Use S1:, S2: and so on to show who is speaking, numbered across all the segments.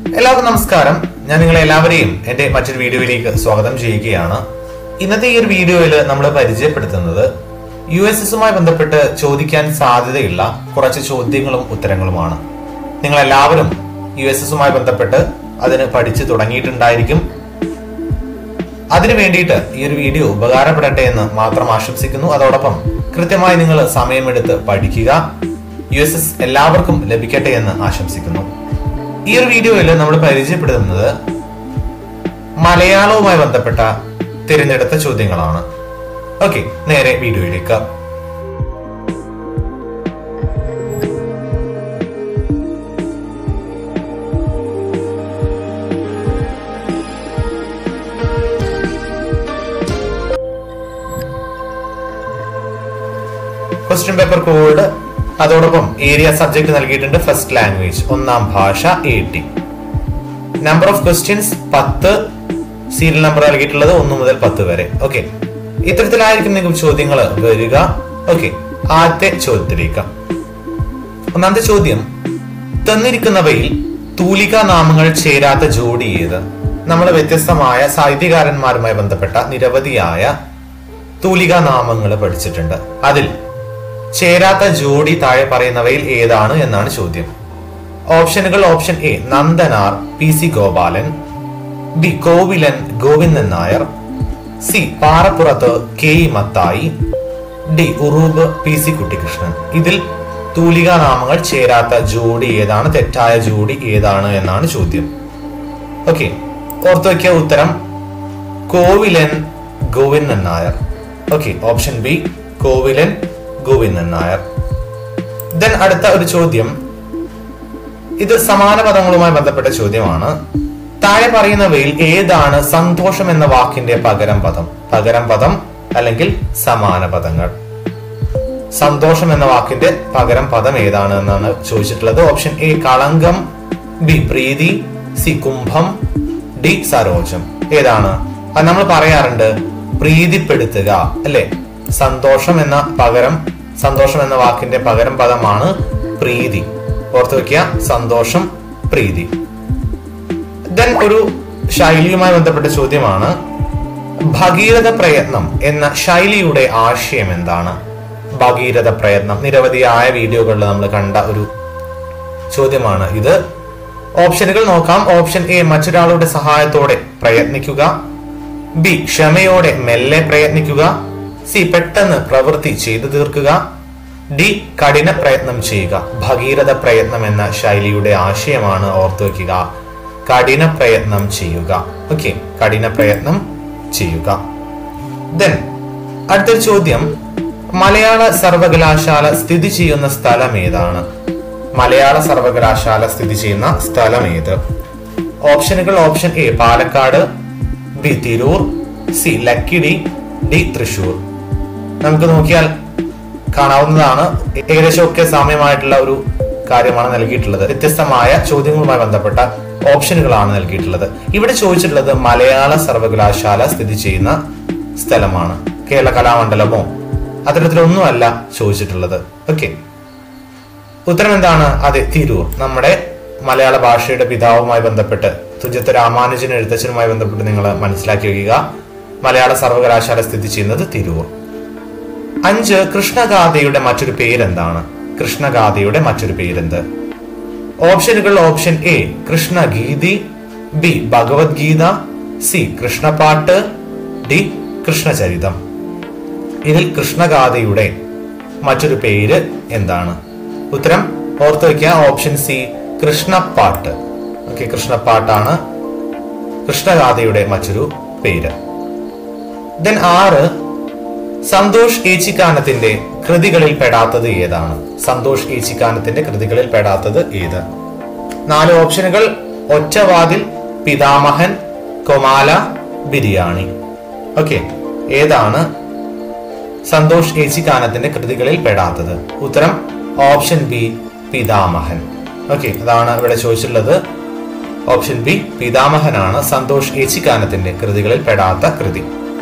S1: എല്ലാവർക്കും നമസ്കാരം ഞാൻ നിങ്ങളെ എല്ലാവരെയും എന്റെ മറ്റൊരു വീഡിയോയിലേക്ക് സ്വാഗതം ചെയ്യുകയാണ് ഇന്നത്തെ ഈ ഒരു വീഡിയോയിൽ നമ്മൾ പരിചയപ്പെടുത്തുന്നത് യു എസ് എസുമായി ബന്ധപ്പെട്ട് ചോദിക്കാൻ സാധ്യതയുള്ള കുറച്ച് ചോദ്യങ്ങളും ഉത്തരങ്ങളുമാണ് നിങ്ങൾ എല്ലാവരും യു എസ് എസുമായി ബന്ധപ്പെട്ട് അതിന് പഠിച്ചു തുടങ്ങിയിട്ടുണ്ടായിരിക്കും അതിനു വേണ്ടിയിട്ട് ഈ ഒരു വീഡിയോ ഉപകാരപ്പെടട്ടെ എന്ന് മാത്രം ആശംസിക്കുന്നു അതോടൊപ്പം കൃത്യമായി നിങ്ങൾ സമയമെടുത്ത് പഠിക്കുക യു എസ് എസ് എല്ലാവർക്കും ലഭിക്കട്ടെ എന്ന് ആശംസിക്കുന്നു ഈ ഒരു വീഡിയോയിൽ നമ്മൾ പരിചയപ്പെടുത്തുന്നത് മലയാളവുമായി ബന്ധപ്പെട്ട തിരഞ്ഞെടുത്ത ചോദ്യങ്ങളാണ് ഓക്കെ നേരെ വീഡിയോയിലേക്ക് ക്വസ്റ്റ്യൻ പേപ്പർ കോഡ് അതോടൊപ്പം ഏരിയ സബ്ജക്ട് നൽകിയിട്ടുണ്ട് ഫസ്റ്റ് ലാംഗ്വേജ് ഒന്നാം ഭാഷ A T number of questions പത്ത് സീരിയൽ നമ്പർ നൽകിയിട്ടുള്ളത് ഒന്ന് മുതൽ പത്ത് വരെ ഓക്കെ ഇത്തരത്തിലായിരിക്കും നിങ്ങൾക്ക് ചോദ്യങ്ങൾ വരിക ഓക്കെ ആദ്യത്തെ ചോദ്യത്തിലേക്ക് ഒന്നാമത്തെ ചോദ്യം തന്നിരിക്കുന്നവയിൽ തൂലിക നാമങ്ങൾ ചേരാത്ത ജോഡി ഏത് നമ്മൾ വ്യത്യസ്തമായ സാഹിത്യകാരന്മാരുമായി ബന്ധപ്പെട്ട നിരവധിയായ തൂലിക നാമങ്ങൾ പഠിച്ചിട്ടുണ്ട് അതിൽ ചേരാത്ത ജോഡി താഴെ പറയുന്നവയിൽ ഏതാണ് എന്നാണ് ചോദ്യം ഓപ്ഷനുകൾ option A Nandanar P C Gopalan B Kovilan Govindan Nair C Parappurath K E Mathai D Uroob P C Kuttikrishnan ഇതിൽ തൂലിക നാമങ്ങൾ ചേരാത്ത ജോഡി ഏതാണ് തെറ്റായ ജോഡി ഏതാണ് എന്നാണ് ചോദ്യം ഓക്കെ ഓർത്തു വയ്ക്കുക ഉത്തരം Kovilan Govindan Nair okay option B Kovilan Govindan Nair then അടുത്ത ഒരു ചോദ്യം ഇത് സമാന പദങ്ങളുമായി ബന്ധപ്പെട്ട ചോദ്യമാണ് താഴെ പറയുന്നവയിൽ ഏതാണ് സന്തോഷം എന്ന വാക്കിന്റെ പകരം പദം പകരം പദം അല്ലെങ്കിൽ സമാന പദങ്ങൾ സന്തോഷം എന്ന വാക്കിന്റെ പകരം പദം ഏതാണ് എന്നാണ് ചോദിച്ചിട്ടുള്ളത് ഓപ്ഷൻ എ കളങ്കം ബി പ്രീതി സി കുംഭം ഡി സരോജം ഏതാണ് അത് നമ്മൾ പറയാറുണ്ട് പ്രീതിപ്പെടുത്തുക അല്ലെ സന്തോഷം എന്ന പകരം സന്തോഷം എന്ന വാക്കിന്റെ പകരം പദമാണ് പ്രീതി ഓർത്തു വെക്കുക സന്തോഷം പ്രീതി ദെൻ ഒരു ശൈലിയുമായി ബന്ധപ്പെട്ട ചോദ്യമാണ് ഭഗീരഥ പ്രയത്നം എന്ന ശൈലിയുടെ ആശയം എന്താണ് ഭഗീരഥ പ്രയത്നം നിരവധിയായ വീഡിയോകളിൽ നമ്മൾ കണ്ട ഒരു ചോദ്യമാണ് ഇത് ഓപ്ഷനുകൾ നോക്കാം ഓപ്ഷൻ എ മറ്റൊരാളുടെ സഹായത്തോടെ പ്രയത്നിക്കുക ബി ക്ഷമയോടെ മെല്ലെ പ്രയത്നിക്കുക സി പെട്ടെന്ന് പ്രവൃത്തി ചെയ്തു തീർക്കുക ഡി കഠിന പ്രയത്നം ചെയ്യുക ഭഗീരഥ പ്രയത്നം എന്ന ശൈലിയുടെ ആശയമാണ് ഓർത്തു വെക്കുക കഠിന പ്രയത്നം ചെയ്യുക ഓക്കെ കഠിന പ്രയത്നം ചെയ്യുക ദെൻ അടുത്തൊരു ചോദ്യം മലയാള സർവകലാശാല സ്ഥിതി ചെയ്യുന്ന സ്ഥലം ഏതാണ് മലയാള സർവകലാശാല സ്ഥിതി ചെയ്യുന്ന സ്ഥലം ഏത് ഓപ്ഷനുകൾ option A Palakkad B Tirur C Lakkidi D Thrissur നമുക്ക് നോക്കിയാൽ കാണാവുന്നതാണ് ഏകദേശം ഒക്കെ സാമ്യമായിട്ടുള്ള ഒരു കാര്യമാണ് നൽകിയിട്ടുള്ളത് വ്യത്യസ്തമായ ചോദ്യങ്ങളുമായി ബന്ധപ്പെട്ട ഓപ്ഷനുകളാണ് നൽകിയിട്ടുള്ളത് ഇവിടെ ചോദിച്ചിട്ടുള്ളത് മലയാള സർവകലാശാല സ്ഥിതി ചെയ്യുന്ന സ്ഥലമാണ് കേരള കലാമണ്ഡലമോ അത്തരത്തിലൊന്നുമല്ല ചോദിച്ചിട്ടുള്ളത് ഓക്കെ ഉത്തരം എന്താണ് അതെ തിരൂർ നമ്മുടെ മലയാള ഭാഷയുടെ പിതാവുമായി ബന്ധപ്പെട്ട് തുഞ്ചത്ത് രാമാനുജൻ എഴുത്തച്ഛനുമായി ബന്ധപ്പെട്ട് നിങ്ങൾ മനസ്സിലാക്കി വയ്ക്കുക മലയാള സർവകലാശാല സ്ഥിതി ചെയ്യുന്നത് തിരൂർ അഞ്ച് കൃഷ്ണഗാഥയുടെ മറ്റൊരു പേരെന്താണ് കൃഷ്ണഗാഥയുടെ മറ്റൊരു പേരെന്ത് ഓപ്ഷനുകൾ option A Krishnageethi B Bhagavad Gita C Krishnapattu D Krishnacharitham ഇതിൽ കൃഷ്ണഗാഥയുടെ മറ്റൊരു പേര് എന്താണ് ഉത്തരം ഓർത്തു വയ്ക്കുക ഓപ്ഷൻ സി കൃഷ്ണപ്പാട്ട് ഓക്കെ കൃഷ്ണപ്പാട്ടാണ് കൃഷ്ണഗാഥയുടെ മറ്റൊരു പേര് ദെൻ ആറ് സന്തോഷ് ഏച്ചിക്കാനത്തിന്റെ കൃതികളിൽ പെടാത്തത് ഏതാണ് സന്തോഷ് ഏച്ചിക്കാനത്തിന്റെ കൃതികളിൽ പെടാത്തത് ഏത് നാല് ഓപ്ഷനുകൾ ഒറ്റവാതിൽ പിതാമഹൻ കൊമാല ബിരിയാണി ഓക്കെ ഏതാണ് സന്തോഷ് ഏച്ചിക്കാനത്തിന്റെ കൃതികളിൽ പെടാത്തത് ഉത്തരം ഓപ്ഷൻ ബി പിതാമഹൻ ഓക്കെ അതാണ് ഇവിടെ ചോദിച്ചിട്ടുള്ളത് ഓപ്ഷൻ ബി പിതാമഹനാണ് സന്തോഷ് ഏച്ചിക്കാനത്തിന്റെ കൃതികളിൽ പെടാത്ത കൃതി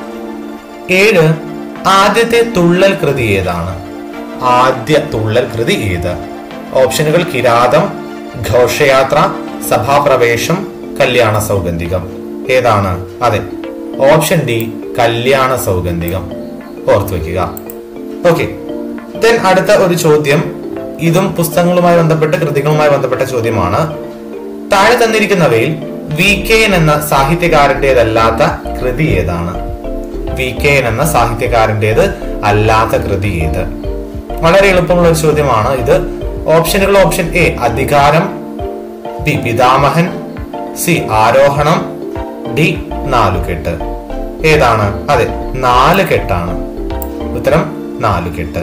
S1: ഏഴ് ആദ്യത്തെ തുള്ളൽ കൃതി ഏതാണ് ആദ്യ തുള്ളൽ കൃതി ഏത് ഓപ്ഷനുകൾ കിരാതം ഘോഷയാത്ര സഭാപ്രവേശം കല്യാണ സൗഗന്ധികം ഏതാണ് അതെ ഓപ്ഷൻ ഡി കല്യാണ സൗഗന്ധികം ഓർത്തു വെക്കുക ഓക്കെ ദെൻ അടുത്ത ഒരു ചോദ്യം ഇതും പുസ്തകങ്ങളുമായി ബന്ധപ്പെട്ട് കൃതികളുമായി ബന്ധപ്പെട്ട ചോദ്യമാണ് താഴെ തന്നിരിക്കുന്നവയിൽ വി കെ എൻ എന്ന സാഹിത്യകാരന്റേതല്ലാത്ത കൃതി ഏതാണ് വി കെ എൻ എന്ന സാഹിത്യകാരന്റേത് അല്ലാത്ത കൃതി ഏത് വളരെ എളുപ്പമുള്ള ഒരു ചോദ്യമാണ് ഇത് ഓപ്ഷനുകൾ option A Adhikaram B Pithamahan C Arohanam D Nalukettu ഏതാണ് അതെ നാല് കെട്ടാണ് ഉത്തരം നാലുകെട്ട്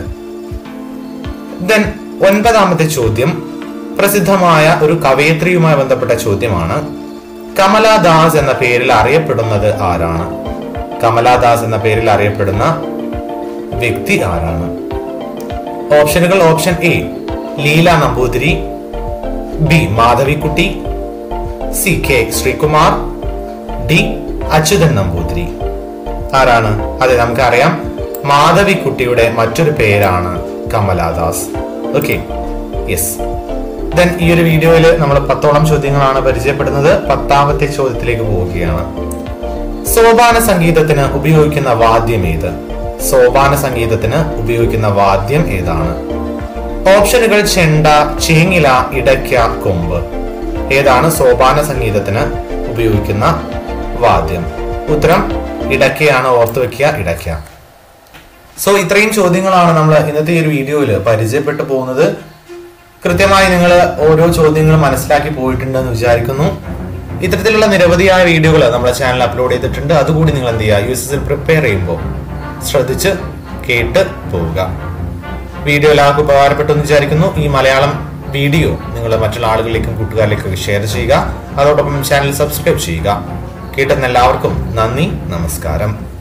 S1: ദെൻ ഒൻപതാമത്തെ ചോദ്യം പ്രസിദ്ധമായ ഒരു കവയത്രിയുമായി ബന്ധപ്പെട്ട ചോദ്യമാണ് കമലാദാസ് എന്ന പേരിൽ അറിയപ്പെടുന്നത് ആരാണ് കമലാദാസ് എന്ന പേരിൽ അറിയപ്പെടുന്ന വ്യക്തി ആരാണ് ഓപ്ഷനുകൾ option A Leela Namboothiri B Madhavikutty C K Sreekumar D Achuthan Namboothiri ആരാണ് അതെ നമുക്കറിയാം മാധവിക്കുട്ടിയുടെ മറ്റൊരു പേരാണ് കമലാദാസ് ഓക്കെ യെസ് ദെൻ ഈ ഒരു വീഡിയോയിൽ നമ്മൾ പത്തോളം ചോദ്യങ്ങളാണ് പരിചയപ്പെടുന്നത് പത്താമത്തെ ചോദ്യത്തിലേക്ക് പോവുകയാണ് സോപാന സംഗീതത്തിന് ഉപയോഗിക്കുന്ന വാദ്യം ഏത് സോപാന സംഗീതത്തിന് ഉപയോഗിക്കുന്ന വാദ്യം ഏതാണ് ഓപ്ഷനുകൾ ചെണ്ട ചേങ്ങില ഇടയ്ക്ക കൊമ്പ് ഏതാണ് സോപാന സംഗീതത്തിന് ഉപയോഗിക്കുന്ന വാദ്യം ഉത്തരം ഇടയ്ക്കയാണ് ഓർത്തു വെക്കുക ഇടയ്ക്ക സോ ഇത്രയും ചോദ്യങ്ങളാണ് നമ്മൾ ഇന്നത്തെ ഈ ഒരു വീഡിയോയിൽ പരിചയപ്പെട്ടു പോകുന്നത് കൃത്യമായി നിങ്ങൾ ഓരോ ചോദ്യങ്ങളും മനസ്സിലാക്കി പോയിട്ടുണ്ടെന്ന് വിചാരിക്കുന്നു ഇത്തരത്തിലുള്ള നിരവധിയായ വീഡിയോകൾ നമ്മുടെ ചാനൽ അപ്ലോഡ് ചെയ്തിട്ടുണ്ട് അതുകൂടി നിങ്ങൾ എന്ത് ചെയ്യുക യു എസ് എസ് പ്രിപ്പയർ ചെയ്യുമ്പോൾ ശ്രദ്ധിച്ച് കേട്ട് പോവുക വീഡിയോ എല്ലാവർക്കും ഉപകാരപ്പെട്ടു എന്ന് വിചാരിക്കുന്നു ഈ മലയാളം വീഡിയോ നിങ്ങൾ മറ്റുള്ള ആളുകളിലേക്കും കൂട്ടുകാരിലേക്കും ഷെയർ ചെയ്യുക അതോടൊപ്പം ചാനൽ സബ്സ്ക്രൈബ് ചെയ്യുക കേട്ടെന്ന എല്ലാവർക്കും നന്ദി നമസ്കാരം